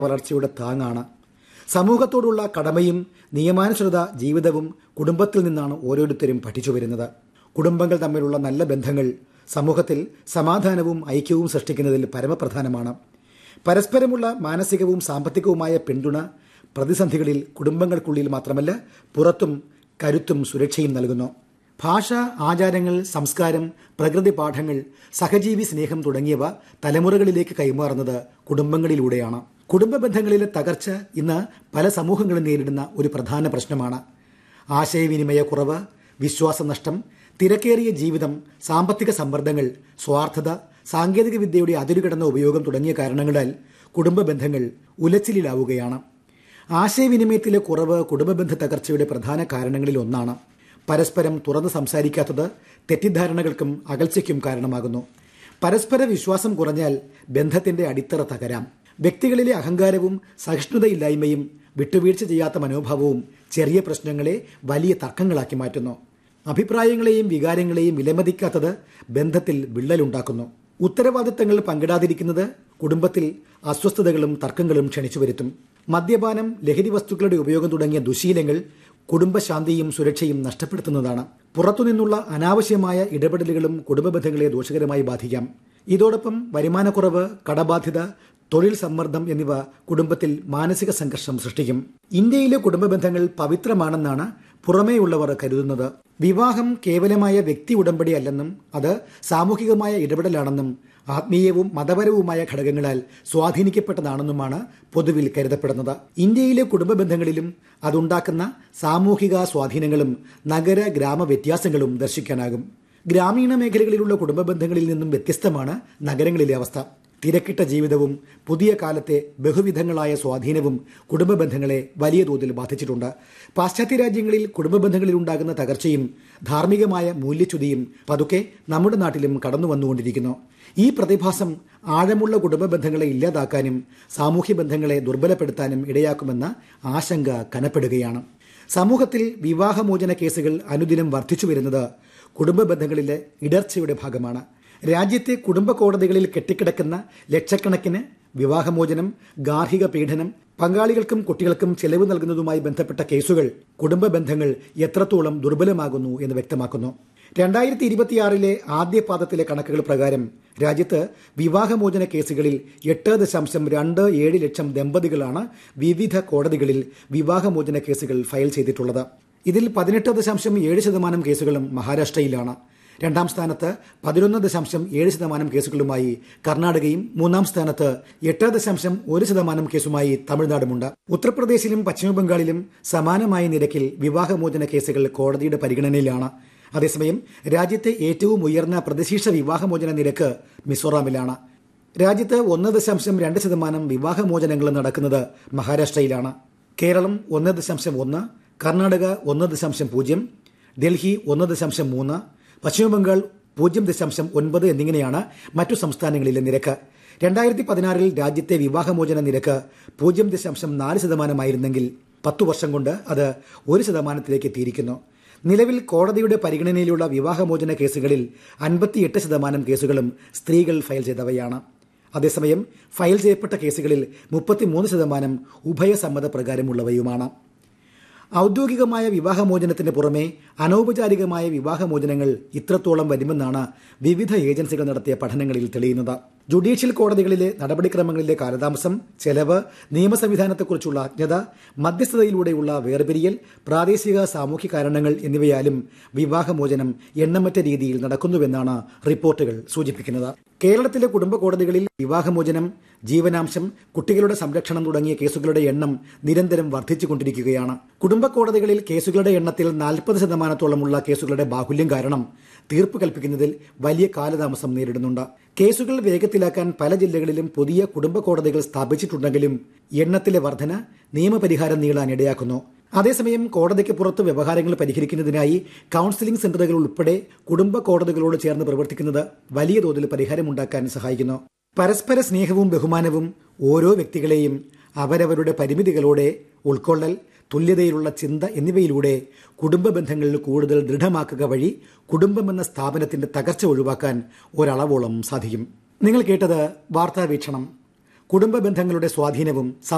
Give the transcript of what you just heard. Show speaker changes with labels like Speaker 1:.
Speaker 1: വളർച്ചയുടെ താങ്ങാണ് സമൂഹത്തോടുള്ള കടമയും നിയമാനുസൃത ജീവിതവും കുടുംബത്തിൽ നിന്നാണ് ഓരോരുത്തരും പഠിച്ചു വരുന്നത് കുടുംബങ്ങൾ തമ്മിലുള്ള നല്ല ബന്ധങ്ങൾ സമൂഹത്തിൽ സമാധാനവും ഐക്യവും സൃഷ്ടിക്കുന്നതിൽ പരമപ്രധാനമാണ് പരസ്പരമുള്ള മാനസികവും സാമ്പത്തികവുമായ പിന്തുണ പ്രതിസന്ധികളിൽ കുടുംബങ്ങൾക്കുള്ളിൽ മാത്രമല്ല പുറത്തും കരുത്തും സുരക്ഷയും നൽകുന്നു ഭാഷ ആചാരങ്ങൾ സംസ്കാരം പ്രകൃതി പാഠങ്ങൾ സഹജീവി സ്നേഹം തുടങ്ങിയവ തലമുറകളിലേക്ക് കൈമാറുന്നത് കുടുംബങ്ങളിലൂടെയാണ് കുടുംബ ബന്ധങ്ങളിലെ തകർച്ച ഇന്ന് പല സമൂഹങ്ങളും നേരിടുന്ന ഒരു പ്രധാന പ്രശ്നമാണ് ആശയവിനിമയക്കുറവ് വിശ്വാസനഷ്ടം തിരക്കേറിയ ജീവിതം സാമ്പത്തിക സമ്മർദ്ദങ്ങൾ സ്വാർത്ഥത സാങ്കേതിക വിദ്യയുടെ അതിരുകിടന്ന ഉപയോഗം തുടങ്ങിയ കാരണങ്ങളാൽ കുടുംബ ബന്ധങ്ങൾ ഉലച്ചിലാവുകയാണ് ആശയവിനിമയത്തിലെ കുറവ് കുടുംബബന്ധ തകർച്ചയുടെ പ്രധാന കാരണങ്ങളിൽ ഒന്നാണ് പരസ്പരം തുറന്ന് സംസാരിക്കാത്തത് തെറ്റിദ്ധാരണകൾക്കും അകൽച്ചയ്ക്കും കാരണമാകുന്നു പരസ്പര വിശ്വാസം കുറഞ്ഞാൽ ബന്ധത്തിന്റെ അടിത്തറ തകരാം വ്യക്തികളിലെ അഹങ്കാരവും സഹിഷ്ണുതയില്ലായ്മയും വിട്ടുവീഴ്ച ചെയ്യാത്ത മനോഭാവവും ചെറിയ പ്രശ്നങ്ങളെ വലിയ തർക്കങ്ങളാക്കി മാറ്റുന്നു അഭിപ്രായങ്ങളെയും വികാരങ്ങളെയും വിലമതിക്കാത്തത് ബന്ധത്തിൽ വിള്ളലുണ്ടാക്കുന്നു ഉത്തരവാദിത്തങ്ങൾ പങ്കിടാതിരിക്കുന്നത് കുടുംബത്തിൽ അസ്വസ്ഥതകളും തർക്കങ്ങളും ക്ഷണിച്ചു വരുത്തും മദ്യപാനം ലഹരി വസ്തുക്കളുടെ ഉപയോഗം തുടങ്ങിയ ദുശീലങ്ങൾ കുടുംബശാന്തിയും സുരക്ഷയും നഷ്ടപ്പെടുത്തുന്നതാണ് പുറത്തുനിന്നുള്ള അനാവശ്യമായ ഇടപെടലുകളും കുടുംബ ബന്ധങ്ങളെ ദോഷകരമായി ബാധിക്കാം ഇതോടൊപ്പം വരുമാനക്കുറവ് കടബാധ്യത തൊഴിൽ സമ്മർദ്ദം എന്നിവ കുടുംബത്തിൽ മാനസിക സംഘർഷം സൃഷ്ടിക്കും ഇന്ത്യയിലെ കുടുംബ ബന്ധങ്ങൾ പവിത്രമാണെന്നാണ് പുറമേയുള്ളവർ കരുതുന്നത് വിവാഹം കേവലമായ വ്യക്തി ഉടമ്പടി അല്ലെന്നും അത് സാമൂഹികമായ ഇടപെടലാണെന്നും ആത്മീയവും മതപരവുമായ ഘടകങ്ങളാൽ സ്വാധീനിക്കപ്പെട്ടതാണെന്നുമാണ് പൊതുവിൽ കരുതപ്പെടുന്നത് ഇന്ത്യയിലെ കുടുംബ ബന്ധങ്ങളിലും അതുണ്ടാക്കുന്ന സാമൂഹിക സ്വാധീനങ്ങളും നഗര ഗ്രാമ വ്യത്യാസങ്ങളും ദർശിക്കാനാകും ഗ്രാമീണ മേഖലകളിലുള്ള കുടുംബ ബന്ധങ്ങളിൽ നിന്നും വ്യത്യസ്തമാണ് നഗരങ്ങളിലെ അവസ്ഥ തിരക്കിട്ട ജീവിതവും പുതിയ കാലത്തെ ബഹുവിധങ്ങളായ സ്വാധീനവും കുടുംബ ബന്ധങ്ങളെ വലിയ തോതിൽ ബാധിച്ചിട്ടുണ്ട് പാശ്ചാത്യ രാജ്യങ്ങളിൽ കുടുംബ ബന്ധങ്ങളിൽ ഉണ്ടാകുന്ന തകർച്ചയും ധാർമ്മികമായ മൂല്യച്യുതിയും പതുക്കെ നമ്മുടെ നാട്ടിലും കടന്നു വന്നുകൊണ്ടിരിക്കുന്നു ഈ പ്രതിഭാസം ആഴമുള്ള കുടുംബ ബന്ധങ്ങളെ ഇല്ലാതാക്കാനും സാമൂഹ്യ ബന്ധങ്ങളെ ദുർബലപ്പെടുത്താനും ഇടയാക്കുമെന്ന ആശങ്ക കനപ്പെടുകയാണ് സമൂഹത്തിൽ വിവാഹമോചന കേസുകൾ അനുദിനം വർദ്ധിച്ചു വരുന്നത് കുടുംബ ബന്ധങ്ങളിലെ ഇടർച്ചയുടെ ഭാഗമാണ് രാജ്യത്തെ കുടുംബ കോടതികളിൽ കെട്ടിക്കിടക്കുന്ന ലക്ഷക്കണക്കിന് വിവാഹമോചനം ഗാർഹിക പീഡനം പങ്കാളികൾക്കും കുട്ടികൾക്കും ചെലവ് നൽകുന്നതുമായി ബന്ധപ്പെട്ട കേസുകൾ കുടുംബ ബന്ധങ്ങൾ എത്രത്തോളം ദുർബലമാകുന്നു എന്ന് വ്യക്തമാക്കുന്നു രണ്ടായിരത്തി ഇരുപത്തിയാറിലെ ആദ്യ പാദത്തിലെ കണക്കുകൾ പ്രകാരം രാജ്യത്ത് വിവാഹമോചന കേസുകളിൽ എട്ട് ദശാംശം രണ്ട് ഏഴ് ലക്ഷം ദമ്പതികളാണ് വിവിധ കോടതികളിൽ വിവാഹമോചന കേസുകൾ ഫയൽ ചെയ്തിട്ടുള്ളത് ഇതിൽ പതിനെട്ട് ദശാംശം ഏഴ് ശതമാനം കേസുകളും മഹാരാഷ്ട്രയിലാണ് രണ്ടാം സ്ഥാനത്ത് പതിനൊന്ന് ദശാംശം ഏഴ് ശതമാനം കേസുകളുമായി കർണാടകയും മൂന്നാം സ്ഥാനത്ത് എട്ട് ദശാംശം ഒരു ശതമാനം കേസുമായി തമിഴ്നാടുമുണ്ട് ഉത്തർപ്രദേശിലും പശ്ചിമബംഗാളിലും സമാനമായ നിരക്കിൽ വിവാഹമോചന കേസുകൾ കോടതിയുടെ പരിഗണനയിലാണ് അതേസമയം രാജ്യത്തെ ഏറ്റവും ഉയർന്ന പ്രതിശീർഷ വിവാഹമോചന നിരക്ക് മിസോറാമിലാണ് രാജ്യത്ത് ഒന്ന് ദശാംശം രണ്ട് ശതമാനം വിവാഹമോചനങ്ങൾ നടക്കുന്നത് മഹാരാഷ്ട്രയിലാണ് കേരളം ഒന്ന് ദശാംശം ഒന്ന് കർണാടക ഒന്ന് ദശാംശം പൂജ്യം ഡൽഹി ഒന്ന് ദശാംശം മൂന്ന് പശ്ചിമബംഗാൾ പൂജ്യം ദശാംശം ഒൻപത് എന്നിങ്ങനെയാണ് മറ്റു സംസ്ഥാനങ്ങളിലെ നിരക്ക് രണ്ടായിരത്തി പതിനാറിൽ രാജ്യത്തെ വിവാഹമോചന നിരക്ക് പൂജ്യം ദശാംശം നാല് ശതമാനമായിരുന്നെങ്കിൽ പത്തു വർഷം കൊണ്ട് അത് ഒരു ശതമാനത്തിലേക്ക് എത്തിയിരിക്കുന്നു നിലവിൽ കോടതിയുടെ പരിഗണനയിലുള്ള വിവാഹമോചന കേസുകളിൽ അൻപത്തിയെട്ട് ശതമാനം കേസുകളും സ്ത്രീകൾ ഫയൽ ചെയ്തവയാണ് അതേസമയം ഫയൽ ചെയ്യപ്പെട്ട കേസുകളിൽ മുപ്പത്തിമൂന്ന് ശതമാനം ഉഭയസമ്മത പ്രകാരമുള്ളവയുമാണ് ഔദ്യോഗികമായ വിവാഹമോചനത്തിന് പുറമെ അനൗപചാരികമായ വിവാഹമോചനങ്ങൾ ഇത്രത്തോളം വരുമെന്നാണ് വിവിധ ഏജൻസികൾ നടത്തിയ പഠനങ്ങളിൽ തെളിയുന്നത് ജുഡീഷ്യൽ കോടതികളിലെ നടപടിക്രമങ്ങളിലെ കാലതാമസം ചെലവ് നിയമ സംവിധാനത്തെക്കുറിച്ചുള്ള അജ്ഞത മധ്യസ്ഥതയിലൂടെയുള്ള വേർപിരിയൽ പ്രാദേശിക സാമൂഹ്യ കാരണങ്ങൾ എന്നിവയാലും വിവാഹമോചനം എണ്ണമറ്റ രീതിയിൽ നടക്കുന്നുവെന്നാണ് റിപ്പോർട്ടുകൾ സൂചിപ്പിക്കുന്നത് കേരളത്തിലെ കുടുംബ കോടതികളിൽ വിവാഹമോചനം ജീവനാംശം കുട്ടികളുടെ സംരക്ഷണം തുടങ്ങിയ കേസുകളുടെ എണ്ണം നിരന്തരം വർദ്ധിച്ചുകൊണ്ടിരിക്കുകയാണ് കുടുംബ കോടതികളിൽ കേസുകളുടെ എണ്ണത്തിൽ നാൽപ്പത് ശതമാനത്തോളമുള്ള കേസുകളുടെ ബാഹുല്യം കാരണം തീർപ്പ് കൽപ്പിക്കുന്നതിൽ വലിയ കാലതാമസം നേരിടുന്നുണ്ട് കേസുകൾ വേഗത്തിലാക്കാൻ പല ജില്ലകളിലും പുതിയ കുടുംബ കോടതികൾ സ്ഥാപിച്ചിട്ടുണ്ടെങ്കിലും എണ്ണത്തിലെ വർധന നിയമപരിഹാരം നീളാൻ ഇടയാക്കുന്നു അതേസമയം കോടതിക്ക് പുറത്ത് വ്യവഹാരങ്ങൾ പരിഹരിക്കുന്നതിനായി കൌൺസിലിംഗ് സെന്ററുകൾ ഉൾപ്പെടെ കുടുംബ കോടതികളോട് ചേർന്ന് പ്രവർത്തിക്കുന്നത് വലിയ തോതിൽ പരിഹാരമുണ്ടാക്കാൻ സഹായിക്കുന്നു പരസ്പര സ്നേഹവും ബഹുമാനവും ഓരോ വ്യക്തികളെയും അവരവരുടെ പരിമിതികളോടെ ഉൾക്കൊള്ളൽ തുല്യതയിലുള്ള ചിന്ത എന്നിവയിലൂടെ കുടുംബ ബന്ധങ്ങൾ കൂടുതൽ ദൃഢമാക്കുക വഴി കുടുംബമെന്ന സ്ഥാപനത്തിന്റെ തകർച്ച ഒഴിവാക്കാൻ ഒരളവോളം സാധിക്കും നിങ്ങൾ കേട്ടത് വാർത്താ വീക്ഷണം കുടുംബ ബന്ധങ്ങളുടെ സ്വാധീനവും